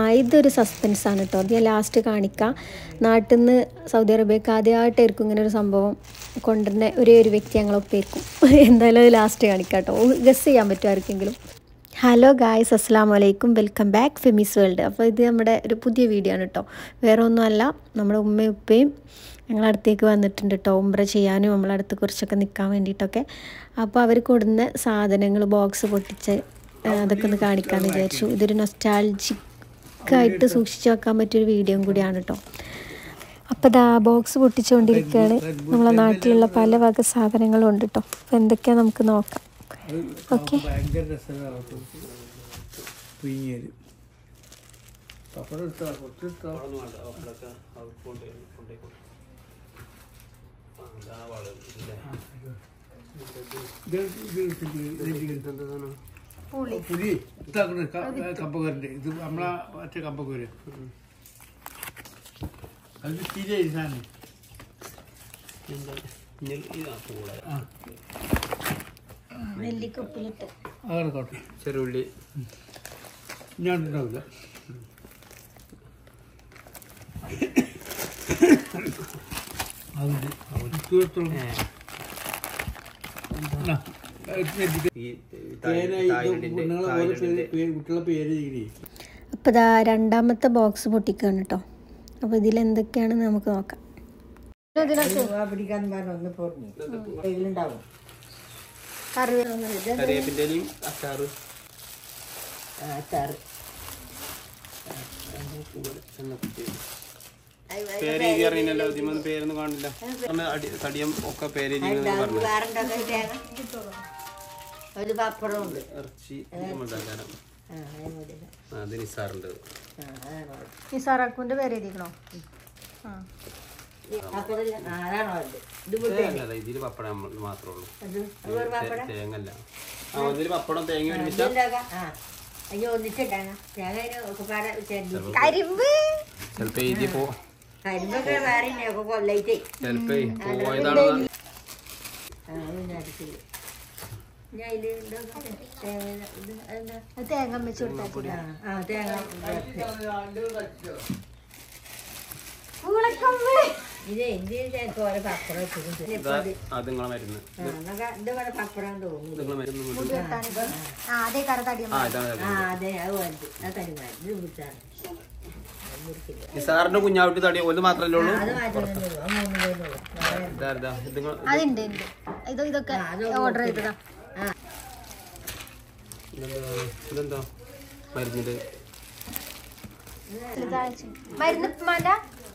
ഇതൊരു സസ്പെൻസ് ആണ് കേട്ടോ അത് ഞാൻ ലാസ്റ്റ് കാണിക്കാം നാട്ടിൽ നിന്ന് സൗദി അറേബ്യക്ക് ആദ്യമായിട്ടായിരിക്കും ഇങ്ങനെ ഒരു സംഭവം കൊണ്ടുവരുന്ന ഒരേ ഒരു വ്യക്തി ഞങ്ങളൊപ്പായിരിക്കും എന്തായാലും അത് ലാസ്റ്റ് കാണിക്കാം കേട്ടോ ഗസ് ചെയ്യാൻ പറ്റും ആർക്കെങ്കിലും ഹലോ ഗായ്സ് അസ്സാം വലൈക്കും വെൽക്കം ബാക്ക് ഫെമിസ് വേൾഡ് അപ്പോൾ ഇത് നമ്മുടെ ഒരു പുതിയ വീഡിയോ ആണ് കേട്ടോ വേറെ ഒന്നുമല്ല നമ്മുടെ ഉമ്മയും ഉപ്പയും ഞങ്ങളുടെ അടുത്തേക്ക് വന്നിട്ടുണ്ട് കേട്ടോ ഉംറ ചെയ്യാനും നമ്മളെ അടുത്ത് കുറച്ചൊക്കെ നിൽക്കാൻ വേണ്ടിയിട്ടൊക്കെ അപ്പോൾ അവർ കൊടുന്ന സാധനങ്ങൾ ബോക്സ് പൊട്ടിച്ച് ആ, അതൊക്കെ ഒന്ന് കാണിക്കാമെന്ന് വിചാരിച്ചു ഇതൊരു നൊസ്റ്റാൾജിക്കായിട്ട് സൂക്ഷിച്ച് വെക്കാൻ പറ്റിയൊരു വീഡിയോയും കൂടിയാണ് കേട്ടോ അപ്പോൾ ദാ ബോക്സ് പൊട്ടിച്ചുകൊണ്ടിരിക്കുകയാണ് നമ്മളെ നാട്ടിലുള്ള പല വക സാധനങ്ങളും ഉണ്ട് കേട്ടോ അപ്പോൾ എന്തൊക്കെയാണ് നമുക്ക് നോക്കാം ഓക്കെ ഭയങ്കര രസമാണ് പുയ്യല് പപ്പടം എടുത്തോ കുറച്ചെടുത്തോ പുലി ഇതാക്കണ കമ്പക്കാരൻ്റെ ഇത് നമ്മളെ മറ്റേ കമ്പക്കൂര് അത് തീരെ സാധനം ആ നെല്ലിക്കൊപ്പിലിട്ട് അങ്ങനെ കോട്ടെ ചെറുള്ളി ഞാൻ ഉണ്ടാവില്ല അതുണ്ട് തീർത്തോളം ഈ കുട്ടികളെ പേര് ചെയ്യണേ അപ്പോൾ ഇതാ രണ്ടാമത്തെ ബോക്സ് പൊട്ടിക്കുകയാണ് കേട്ടോ അപ്പോൾ ഇതിൽ എന്തൊക്കെയാണെന്ന് നമുക്ക് നോക്കാം പിടിക്കാൻ പറഞ്ഞ ഒന്ന് പോർന്നു കയ്യിലുണ്ടാവും കറിവേപ്പിന്റെയും അച്ചാറ് അച്ചാറ് പേര് എഴുതി അറിയുന്നല്ലോ ഇതിമൊന്നും പേരൊന്നും കാണില്ല പറഞ്ഞ അടി തടിയം ഒക്കെ പേര് എഴുതിയെന്ന് പറഞ്ഞു വേറെ ഉണ്ടാക്കാൻ തേങ്ങ ഒരു പപ്പടം ഉണ്ട് ഇറച്ചി മൃഗാചാരം ആ, അതുപോലെ. അത് നിസാറുണ്ട് ആ, അതാണ് ഉള്ളത്. നിസാറാക്കുവിൻ്റെ പേര് എഴുതിക്കണോ ഈ പപ്പടം ഇല്ല. ആ, അതാണ് ഉള്ളത്. ഇത് വിട്ട് തേങ്ങ അല്ല ഇതില് പപ്പടം നമ്മൾ മാത്രമേ ഉള്ളൂ അത് അത് ഒരു പപ്പടം തേങ്ങ അല്ല ആ ഇതില് പപ്പടം തേങ്ങ ഒരുമിച്ച ഇതുണ്ടാക്കാം. ആ അയ്യോ ഒന്നിച്ചിട്ടാണ് തേങ്ങ അതിന് ഒക്കെ പാടെ ചേർന്ന് കരിമ്പ് ചിലപ്പോ എഴുതി പോ കരിമ്പൊക്കെ വേറെ ഇല്ലേ, ഒക്കെ കൊല്ലയിട്ടേ ചിലപ്പോ പോയതാണ് ആ അത് അടിച്ചില്ല ഞാൻ ഇതിൽ ഉണ്ടാക്കാം. തേങ്ങ ഇത് അതെന്താ തേങ്ങ വെച്ച് കൊടുത്താൽ ആ, ആ തേങ്ങ ഇത് എന്തിനാ ഓരോ പപ്പടം വെച്ചിട്ടുണ്ട് അത് നിങ്ങളെ മരുന്ന് ആ, എന്നൊക്കെ ഇത് ഇവിടെ പപ്പടം തോന്നുന്നു നിങ്ങളെ മരുന്ന് അതേ കറതടിയ ആ ഇതാണ് ആ അതെ അത് വലുത് അത് തരുമാൻ ഇത് മുറിച്ചാണ് നിസാറിന്റെ കുഞ്ഞാവിട്ട് തടി ഒന്ന് മാത്രല്ലേ ഉള്ളൂ അത് മാറ്റുന്നുള്ളൂ അത് മൂന്ന് പേരുള്ളൂ ഇതാ ഇതാ ഇത് നിങ്ങൾ അതുണ്ട് ഉണ്ട് ഇത് ഇതൊക്കെ ഓർഡർ ചെയ്തതാ ഇതെന്താ ഇതെന്താ മരുന്നിന്റെ മരുന്ന് മാറ്റ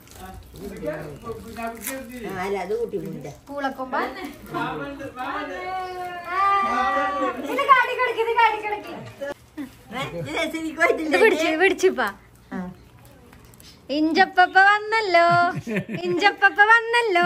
ആ അല്ല അത് കൂട്ടി മുണ്ട പൂളക്കൊമ്പ ഇത് കാടി കിടക്കി ഇത് കാടി കിടക്കി ഇത് പിടിച്ച് പിടിച്ചിപ്പാ ഇഞ്ചപ്പപ്പ വന്നല്ലോ ഇഞ്ചപ്പപ്പ വന്നല്ലോ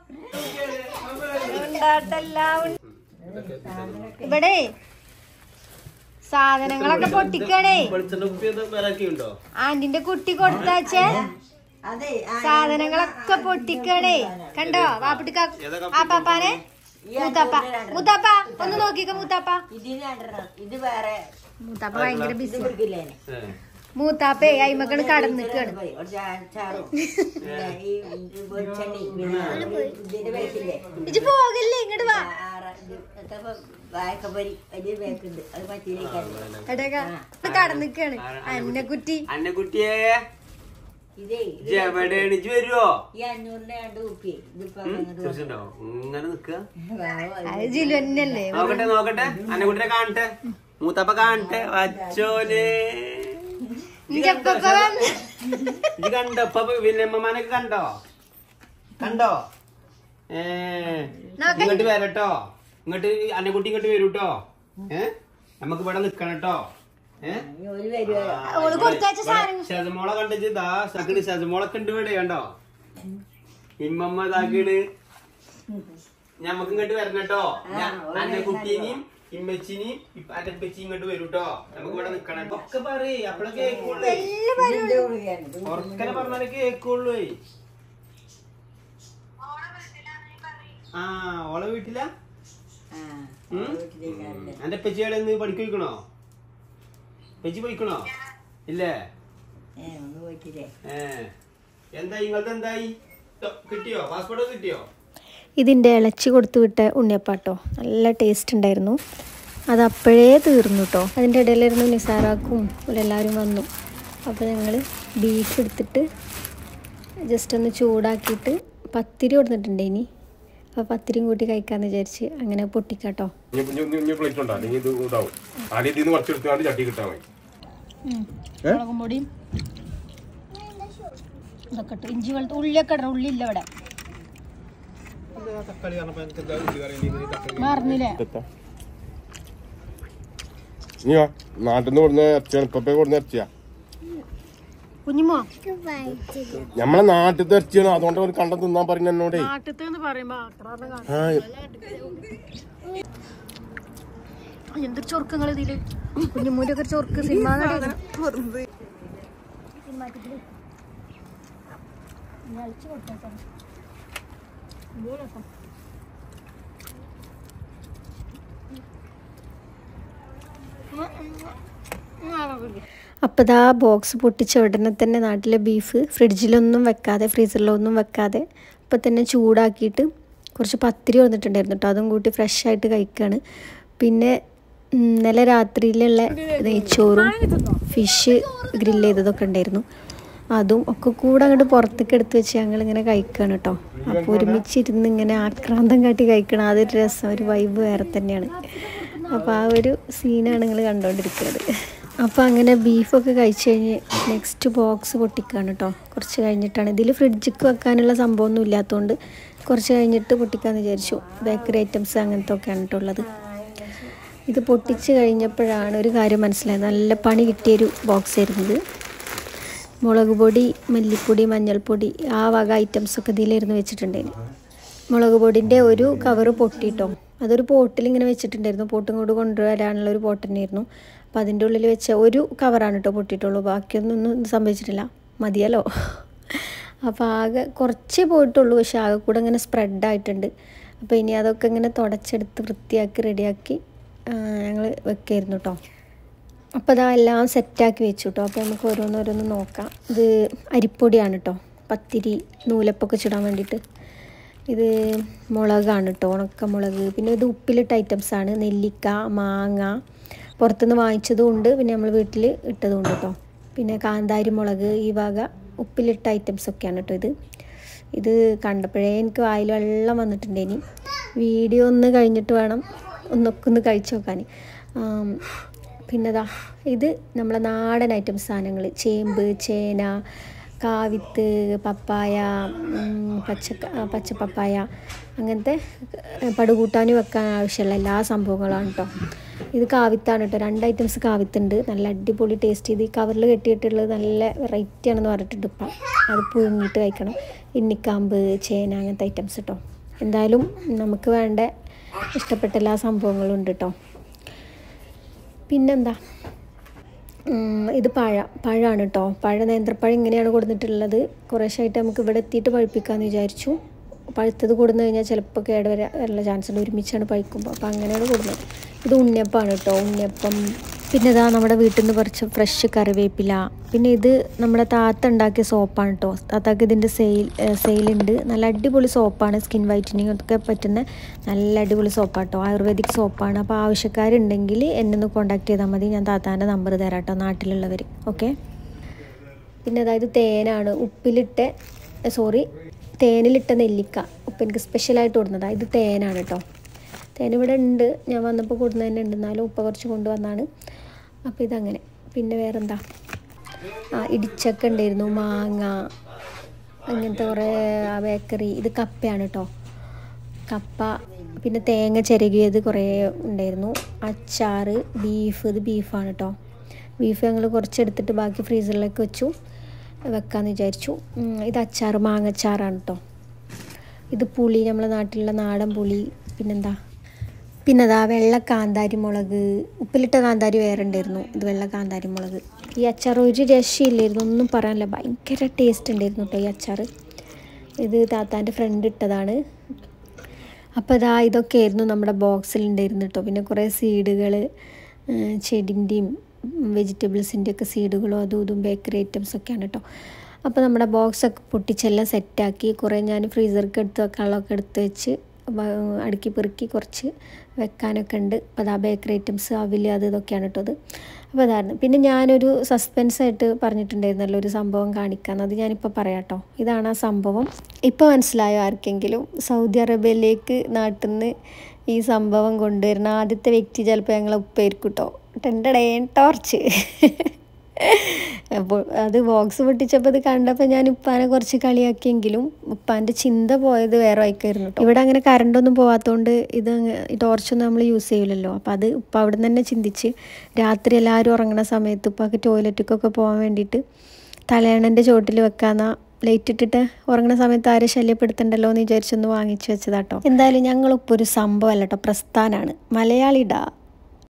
ഉണ്ടാട്ടല്ല ഉണ്ട- ഇവിടെ സാധനങ്ങളൊക്കെ പൊട്ടിക്കണേ വെളിച്ചെണ്ണ കുപ്പി അത് വേറെ ഉണ്ടോ ആന്റിന്റെ കുട്ടി കൊടുത്താച്ചേ അതെ ആ, സാധനങ്ങളൊക്കെ പൊട്ടിക്കണേ കണ്ടോ വാപ്പിട്ടിക്ക ഏതാ ആ പാപ്പാനെ മൂത്താപ്പ മൂത്താപ്പ ഒന്ന് നോക്കിക്ക മൂത്താപ്പ ഇതിന് രണ്ടെണ്ണം ഇത് വേറെ മൂത്താപ്പ ഭയങ്കര ഇത് ബിസി പിടിക്കില്ലേനെ ഏ മൂത്താപ്പേ അയിമക്കണ് കടന്നിക്കാണ് ഒരു ചാ- ചാറും പിന്നെ ഈ വെളിച്ചെണ്ണയും പിന്നെ ഇതിന്റെ പേക്കില്ലേ ഇജ്ജ് പോകല്ലേ ഇങ്ങോട്ട് വാ വായക്കപ്പരി വലിയ പേക്കുണ്ട് അത് പറ്റിയിലേക്കാണ് എടേക്ക കടന്നിക്കാണ് അന്നെ കുറ്റി അന്നക്കുട്ടിയെ ഇതേ ഇത് എവിടെയാണ് ഇജ്ജ് വരുവോ ഈ അഞ്ഞൂറിന്റെ രണ്ട് കുപ്പി ഇതിപ്പോ അങ്ങോട്ട് ചോദിച്ചിട്ടുണ്ടോ ഇങ്ങനെ നിക്ക അത് ജിലു തന്നെയല്ലേ നോക്കട്ടെ നോക്കട്ടെ അന്നക്കുട്ടിനെ കാണട്ടെ മൂത്തപ്പ കാണട്ടെ അച്ചോനെ ഇഞ്ചപ്പപ്പ വന്ന് ഇത് കണ്ടോ ഇപ്പൊ വില്ലമ്മമാനൊക്കെ കണ്ടോ കണ്ടോ ഏ ഇങ്ങോട്ട് വരട്ടോ ഇങ്ങോട്ട് അന്നക്കുട്ടി ഇങ്ങോട്ട് വരൂട്ടോ ഏ നമുക്ക് ഇവിടെ നിക്കണം കേട്ടോ ഏ ഒരു വരുവ ഓള് കൊടുത്തയച്ച സാധനം ശതമോളെ കണ്ടിച്ച് ദാ സകട് ശതമോളൊക്കെ ഉണ്ട് ഇവിടെ കണ്ടോ ഇമ്മമ്മ ഇതാക്കീണ് ഞമ്മക്ക് ഇങ്ങോട്ട് വരണട്ടോ അന്റെ കുട്ടീനെയും ഇമ്മച്ചിനെയും അന്റെ ഇപ്പച്ചിയും ഇങ്ങോട്ട് വരൂട്ടോ നമുക്ക് ഇവിടെ നിക്കണം ഒക്കെ പറയേ അപ്പഴേ കേക്കുള്ളൂ ഉറക്കനെ പറഞ്ഞാലേ കേക്കുള്ളൂ ആ ഓളെ വീട്ടിലാ ഉം? അന്റെ പെച്ചിയുടെ പണിക്ക് പോയിക്കണോ പെച്ചി പോയിക്കണോ ഇല്ലേ ഏ ഒന്ന് പോയിട്ടില്ലേ ഏ എന്തായി നിങ്ങളത് എന്തായി ട്ടോ, കിട്ടിയോ പാസ്പോർട്ട് കിട്ടിയോ ഇതിൻ്റെ ഇളച്ചി കൊടുത്തു വിട്ട ഉണ്ണിയപ്പാട്ടോ നല്ല ടേസ്റ്റ് ഉണ്ടായിരുന്നു അത് അപ്പോഴേ തീർന്നു കേട്ടോ അതിൻ്റെ ഇടയിലിരുന്ന് നിസാറാക്കും എല്ലാവരും വന്നു അപ്പോൾ ഞങ്ങൾ ബീഫ് എടുത്തിട്ട് ജസ്റ്റ് ഒന്ന് ചൂടാക്കിയിട്ട് പത്തിരി കൊടുത്തിട്ടുണ്ട് ഇനി അപ്പോൾ പത്തിരിയും കൂട്ടി കഴിക്കാമെന്ന് വിചാരിച്ച് അങ്ങനെ പൊട്ടിക്കാട്ടോ ഇനി ഇനി ഇനി പ്ലേറ്റ് ഉണ്ടോ അല്ലെങ്കിൽ ഇത് ഇതാവും ആദ്യം ഇതിൽ നിന്ന് കുറച്ചെടുത്താണ്ട് ചട്ടി കിട്ടാൻ മതി മുളകും പൊടിയും ഇതൊക്കെ ഇട്ട് ഇഞ്ചി വെളുത്ത ഉള്ളിയൊക്കെ ഇടണം ഉള്ളി ഇല്ല ഇവിടെ മറന്നില്ലേ ഇനിയോ നാട്ടിൽ നിന്ന് കൊടുന്ന ഇറച്ചിയാണ് ഇപ്പൊ കൊടുന്ന ഇറച്ചിയാ കുഞ്ഞുമോ നമ്മളെ നാട്ടിലത്തെ ഇറച്ചിയാണ് അതുകൊണ്ട് ഒരു കണ്ടം തിന്നാൻ പറയുന്ന എന്നോടേ നാട്ടിൽ പറയുമ്പോ ആ എന്തൊരു ചൊറുക്കങ്ങൾ ഇതില് കുഞ്ഞുമൂന്റെ ഒക്കെ ചൊറുക്ക് സിനിമ അപ്പോൾ ഇതാ ബോക്സ് പൊട്ടിച്ച ഉടനെ തന്നെ നാട്ടിലെ ബീഫ് ഫ്രിഡ്ജിലൊന്നും വെക്കാതെ ഫ്രീസറിലൊന്നും വെക്കാതെ അപ്പോൾ തന്നെ ചൂടാക്കിയിട്ട് കുറച്ച് പത്തിരി വന്നിട്ടുണ്ടായിരുന്നു കേട്ടോ അതും കൂട്ടി ഫ്രഷ് ആയിട്ട് കഴിക്കുകയാണ് പിന്നെ ഉം, ഇന്നലെ രാത്രിയിലുള്ള നെയ്ച്ചോറും ഫിഷ് ഗ്രില്ല് ചെയ്തതൊക്കെ ഉണ്ടായിരുന്നു അതും ഒക്കെ കൂടെ അങ്ങോട്ട് പുറത്തേക്ക് എടുത്ത് വെച്ച് ഞങ്ങൾ ഇങ്ങനെ കഴിക്കുകയാണ് കേട്ടോ അപ്പോൾ ഒരുമിച്ചിരുന്ന് ഇങ്ങനെ ആക്രാന്തം കാട്ടി കഴിക്കണം അതൊരു രസം ഒരു വൈബ് വേറെ തന്നെയാണ് അപ്പോൾ ആ ഒരു സീനാണ് നിങ്ങൾ കണ്ടുകൊണ്ടിരിക്കുന്നത് അപ്പോൾ അങ്ങനെ ബീഫൊക്കെ കഴിച്ച് കഴിഞ്ഞ് നെക്സ്റ്റ് ബോക്സ് പൊട്ടിക്കുകയാണ് കേട്ടോ കുറച്ച് കഴിഞ്ഞിട്ടാണ് ഇതിൽ ഫ്രിഡ്ജിക്ക് വെക്കാനുള്ള സംഭവമൊന്നും ഇല്ലാത്തതുകൊണ്ട് കുറച്ച് കഴിഞ്ഞിട്ട് പൊട്ടിക്കാമെന്ന് വിചാരിച്ചു ബേക്കറി ഐറ്റംസ് അങ്ങനത്തെ ഒക്കെയാണ് കേട്ടോ ഉള്ളത് ഇത് പൊട്ടിച്ച് കഴിഞ്ഞപ്പോഴാണ് ഒരു കാര്യം മനസ്സിലായത് നല്ല പണി കിട്ടിയൊരു ബോക്സ് ആയിരുന്നത് മുളക് പൊടി മല്ലിപ്പൊടി മഞ്ഞൾപ്പൊടി ആ വക ഐറ്റംസ് ഒക്കെ ഇതിലിരുന്ന് വെച്ചിട്ടുണ്ടായിരുന്നു മുളക് പൊടിൻ്റെ ഒരു കവറ് പൊട്ടിയിട്ടോ അതൊരു പോട്ടിൽ ഇങ്ങനെ വെച്ചിട്ടുണ്ടായിരുന്നു പോട്ടും കൂടി കൊണ്ടുവരാനുള്ള ഒരു പോട്ട് തന്നെയായിരുന്നു അപ്പം അതിൻ്റെ ഉള്ളിൽ വെച്ച ഒരു കവറാണ് കേട്ടോ പൊട്ടിയിട്ടുള്ളൂ ബാക്കിയൊന്നും ഒന്നും സംഭവിച്ചിട്ടില്ല മതിയല്ലോ അപ്പോൾ ആകെ കുറച്ചേ പോയിട്ടുള്ളൂ പക്ഷെ ആകെ കൂടെ ഇങ്ങനെ സ്പ്രെഡായിട്ടുണ്ട് അപ്പോൾ ഇനി അതൊക്കെ ഇങ്ങനെ തുടച്ചെടുത്ത് വൃത്തിയാക്കി റെഡിയാക്കി ഞങ്ങൾ വെക്കായിരുന്നു കേട്ടോ അപ്പോൾ അതാ എല്ലാം സെറ്റാക്കി വെച്ചു കേട്ടോ അപ്പോൾ നമുക്ക് ഓരോന്നോരോന്ന് നോക്കാം ഇത് അരിപ്പൊടിയാണ് കേട്ടോ പത്തിരി നൂലപ്പൊക്കെ ചുടാൻ വേണ്ടിയിട്ട് ഇത് മുളകാണ് കേട്ടോ ഉണക്കമുളക് പിന്നെ ഇത് ഉപ്പിലിട്ട ഐറ്റംസാണ് നെല്ലിക്ക മാങ്ങ പുറത്തുനിന്ന് വാങ്ങിച്ചതും ഉണ്ട് പിന്നെ നമ്മൾ വീട്ടിൽ ഇട്ടതും ഉണ്ട് കേട്ടോ പിന്നെ കാന്താരി മുളക് ഈ വക ഉപ്പിലിട്ട ഐറ്റംസ് ഒക്കെയാണ് കേട്ടോ ഇത് ഇത് കണ്ടപ്പോഴേ എനിക്ക് വായിൽ വെള്ളം വന്നിട്ടുണ്ട് ഇനി വീഡിയോ ഒന്ന് കഴിഞ്ഞിട്ട് വേണം ഒന്നൊക്കെ ഒന്ന് കഴിച്ചു നോക്കാൻ ആം, പിന്നെതാ ഇത് നമ്മളെ നാടൻ ഐറ്റംസ് സാധനങ്ങൾ ചേമ്പ് ചേന കാവിത്ത് പപ്പായ ഉം, പച്ച പച്ച പപ്പായ അങ്ങനത്തെ പടുകൂട്ടാൻ വെക്കാൻ ആവശ്യമുള്ള എല്ലാ സംഭവങ്ങളാണ് കേട്ടോ ഇത് കാവിത്താണ് കേട്ടോ രണ്ട് ഐറ്റംസ് കാവിത്തുണ്ട് നല്ല അടിപൊളി ടേസ്റ്റ് ചെയ്ത് ഈ കവറിൽ കെട്ടിയിട്ടുള്ളത് നല്ല വെറൈറ്റി ആണെന്ന് പറഞ്ഞിട്ടുണ്ട് ഇപ്പം അത് പുഴുങ്ങിയിട്ട് കഴിക്കണം ഇന്നിക്കാമ്പ് ചേന അങ്ങനത്തെ ഐറ്റംസ് കേട്ടോ എന്തായാലും നമുക്ക് വേണ്ട ഇഷ്ടപ്പെട്ട എല്ലാ സംഭവങ്ങളും ഉണ്ട് കേട്ടോ പിന്നെന്താ ഉം, ഇത് പഴ പഴമാണ് കേട്ടോ പഴ നേന്ത്രപ്പഴം ഇങ്ങനെയാണ് കൊടുത്തിട്ടുള്ളത് കുറേശ്ശായിട്ട് നമുക്ക് ഇവിടെ എത്തിയിട്ട് പഴുപ്പിക്കാമെന്ന് വിചാരിച്ചു പഴുത്തത് കൊടുന്നു കഴിഞ്ഞാൽ ചിലപ്പോൾ കേട് വരാ വരാനുള്ള ചാൻസ് ഉണ്ട് ഒരുമിച്ചാണ് പഴുക്കുമ്പോൾ അപ്പോൾ അങ്ങനെയാണ് കൊടുക്കുന്നത് ഇത് ഉണ്ണിയപ്പമാണ് കേട്ടോ ഉണ്ണിയപ്പം പിന്നെ ഇതാ നമ്മുടെ വീട്ടിൽ നിന്ന് കുറച്ച് ഫ്രഷ് കറിവേപ്പില പിന്നെ ഇത് നമ്മുടെ താത്ത ഉണ്ടാക്കിയ സോപ്പാണ് കേട്ടോ താത്താക്ക് ഇതിൻ്റെ സെയിൽ സെയിലുണ്ട് നല്ല അടിപൊളി സോപ്പാണ് സ്കിൻ വൈറ്റനിങ് ഒക്കെ പറ്റുന്ന നല്ല അടിപൊളി സോപ്പാണ് കേട്ടോ ആയുർവേദിക് സോപ്പാണ് അപ്പോൾ ആവശ്യക്കാരുണ്ടെങ്കിൽ എന്നെ ഒന്ന് കോൺടാക്ട് ചെയ്താൽ മതി ഞാൻ താത്താൻ്റെ നമ്പർ തരാം കേട്ടോ നാട്ടിലുള്ളവർ ഓക്കെ പിന്നെ അതായത് തേനാണ് ഉപ്പിലിട്ട സോറി തേനിലിട്ട നെല്ലിക്ക ഉപ്പ് എനിക്ക് സ്പെഷ്യലായിട്ട് കൊടുക്കുന്നതാണ് ഇത് തേനാണ് കേട്ടോ തേൻ ഇവിടെ ഉണ്ട് ഞാൻ വന്നപ്പോൾ കൊടുക്കുന്നത് തന്നെ ഉണ്ട് എന്നാലും ഉപ്പ കുറച്ച് കൊണ്ടുവന്നാണ് അപ്പോൾ ഇതങ്ങനെ പിന്നെ വേറെന്താ ആ ഇടിച്ചക്ക ഉണ്ടായിരുന്നു മാങ്ങ അങ്ങനത്തെ കുറേ ആ ബേക്കറി ഇത് കപ്പയാണ് കേട്ടോ കപ്പ പിന്നെ തേങ്ങ ചിരകിയത് കുറേ ഉണ്ടായിരുന്നു അച്ചാറ് ബീഫ് ഇത് ബീഫാണ് കേട്ടോ ബീഫ് ഞങ്ങൾ കുറച്ചെടുത്തിട്ട് ബാക്കി ഫ്രീസറിലേക്ക് വെച്ചു വെക്കാമെന്ന് വിചാരിച്ചു ഉം, ഇത് അച്ചാറ് മാങ്ങച്ചാറാണ് കേട്ടോ ഇത് പുളി നമ്മളെ നാട്ടിലുള്ള നാടൻ പുളി പിന്നെന്താ പിന്നെതാ വെള്ള കാന്താരി മുളക് ഉപ്പിലിട്ട കാന്താരി വേറെ ഉണ്ടായിരുന്നു ഇത് വെള്ള കാന്താരി മുളക് ഈ അച്ചാർ ഒരു രക്ഷയില്ലായിരുന്നു ഒന്നും പറയാനില്ല ഭയങ്കര ടേസ്റ്റ് ഉണ്ടായിരുന്നു കേട്ടോ ഈ അച്ചാർ ഇത് താത്താൻ്റെ ഫ്രണ്ട് ഇട്ടതാണ് അപ്പോൾ ഇതാ ഇതൊക്കെ ആയിരുന്നു നമ്മുടെ ബോക്സിൽ ഉണ്ടായിരുന്നു കേട്ടോ പിന്നെ കുറേ സീഡുകൾ ചെടിൻ്റെയും വെജിറ്റബിൾസിൻ്റെ ഒക്കെ സീഡുകളും അതും ഇതും ബേക്കറി ഐറ്റംസ് ഒക്കെയാണ് കേട്ടോ അപ്പോൾ നമ്മുടെ ബോക്സൊക്കെ പൊട്ടിച്ചെല്ലാം സെറ്റാക്കി കുറേ ഞാൻ ഫ്രീസർക്ക് എടുത്ത് വെക്കാനുള്ളതൊക്കെ എടുത്ത് വെച്ച് വ- അടുക്കി പെറുക്കി കുറച്ച് വെക്കാനൊക്കെ ഉണ്ട് അപ്പോൾ അതാ ബേക്കറി ഐറ്റംസ് അവില് അത് ഇതൊക്കെയാണ് കേട്ടോ അത് അപ്പോൾ അതായിരുന്നു പിന്നെ ഞാനൊരു സസ്പെൻസ് ആയിട്ട് പറഞ്ഞിട്ടുണ്ടായിരുന്നല്ലോ ഒരു സംഭവം കാണിക്കാമെന്ന് അത് ഞാനിപ്പോൾ പറയാം കേട്ടോ ഇതാണ് ആ സംഭവം ഇപ്പോൾ മനസ്സിലായോ ആർക്കെങ്കിലും സൗദി അറേബ്യയിലേക്ക് നാട്ടിൽ നിന്ന് ഈ സംഭവം കൊണ്ടുവരുന്ന ആദ്യത്തെ വ്യക്തി ചിലപ്പോൾ ഞങ്ങളെ ഉപ്പായിരിക്കും കേട്ടോ ടെൻഡടേ ടോർച്ച് അപ്പോൾ അത് ബോക്സ് പൊട്ടിച്ചപ്പോൾ ഇത് കണ്ടപ്പോൾ ഞാൻ ഉപ്പാനെ കുറച്ച് കളിയാക്കിയെങ്കിലും ഉപ്പാൻ്റെ ചിന്ത പോയത് വേറെ വൈക്കായിരുന്നു കേട്ടോ ഇവിടെ അങ്ങനെ കറണ്ടൊന്നും പോകാത്തതുകൊണ്ട് ഇത് അങ്ങ് ഈ ടോർച്ചൊന്നും നമ്മൾ യൂസ് ചെയ്യില്ലല്ലോ അപ്പോൾ അത് ഉപ്പ അവിടെ നിന്ന് തന്നെ ചിന്തിച്ച് രാത്രി എല്ലാവരും ഉറങ്ങുന്ന സമയത്ത് ഉപ്പാക്ക് ടോയ്ലറ്റിക്കൊക്കെ പോകാൻ വേണ്ടിയിട്ട് തലയണൻ്റെ ചോട്ടിൽ വെക്കാന്ന ലൈറ്റ് ഇട്ടിട്ട് ഉറങ്ങുന്ന സമയത്ത് ആരെ ശല്യപ്പെടുത്തണ്ടല്ലോ എന്ന് വിചാരിച്ചൊന്ന് വാങ്ങിച്ചു വെച്ചതാട്ടോ എന്തായാലും ഞങ്ങളിപ്പോൾ ഒരു സംഭവമല്ല കേട്ടോ പ്രസ്ഥാനാണ് മലയാളിടാ